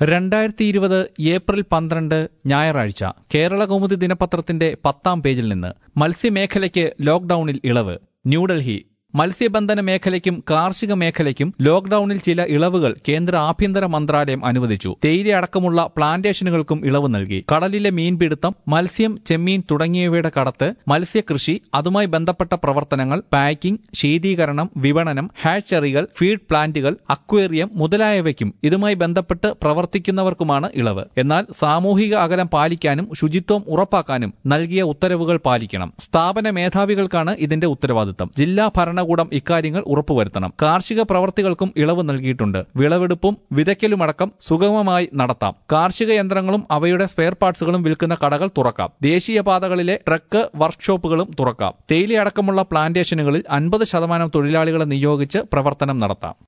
രണ്ടായിരത്തി ഇരുപത് ഏപ്രിൽ പന്ത്രണ്ട് ഞായറാഴ്ച കേരള കൗമുദി ദിനപത്രത്തിന്റെ പത്താം പേജിൽ നിന്ന് മത്സ്യമേഖലയ്ക്ക് ലോക്ഡൌണിൽ ഇളവ് ന്യൂഡൽഹി മത്സ്യബന്ധന മേഖലയ്ക്കും കാർഷിക മേഖലയ്ക്കും ലോക്ഡൌണിൽ ചില ഇളവുകൾ കേന്ദ്ര ആഭ്യന്തര മന്ത്രാലയം അനുവദിച്ചു തേയില അടക്കമുള്ള പ്ലാന്റേഷനുകൾക്കും ഇളവ് നൽകി കടലിലെ മീൻപിടുത്തം മത്സ്യം ചെമ്മീൻ തുടങ്ങിയവയുടെ കടത്ത് മത്സ്യകൃഷി അതുമായി ബന്ധപ്പെട്ട പ്രവർത്തനങ്ങൾ പാക്കിംഗ് ശീതീകരണം വിപണനം ഹാച്ചറികൾ ഫീഡ് പ്ലാന്റുകൾ അക്വേറിയം മുതലായവയ്ക്കും ഇതുമായി ബന്ധപ്പെട്ട് പ്രവർത്തിക്കുന്നവർക്കുമാണ് ഇളവ് എന്നാൽ സാമൂഹിക അകലം പാലിക്കാനും ശുചിത്വം ഉറപ്പാക്കാനും നൽകിയ ഉത്തരവുകൾ പാലിക്കണം സ്ഥാപന മേധാവികൾക്കാണ് ഇതിന്റെ ഉത്തരവാദിത്തം ജില്ലാ ഭരണകൂടം ഇക്കാര്യങ്ങൾ ഉറപ്പുവരുത്തണം കാർഷിക പ്രവർത്തികൾക്കും ഇളവ് നൽകിയിട്ടുണ്ട് വിളവെടുപ്പും വിതയ്ക്കലുമടക്കം സുഗമമായി നടത്താം കാർഷിക യന്ത്രങ്ങളും അവയുടെ സ്പെയർ പാർട്സുകളും വിൽക്കുന്ന കടകൾ തുറക്കാം ദേശീയപാതകളിലെ ട്രക്ക് വർക്ക്ഷോപ്പുകളും തുറക്കാം തേയിലയടക്കമുള്ള പ്ലാന്റേഷനുകളിൽ അൻപത് ശതമാനം തൊഴിലാളികളെ നിയോഗിച്ച് പ്രവർത്തനം നടത്താം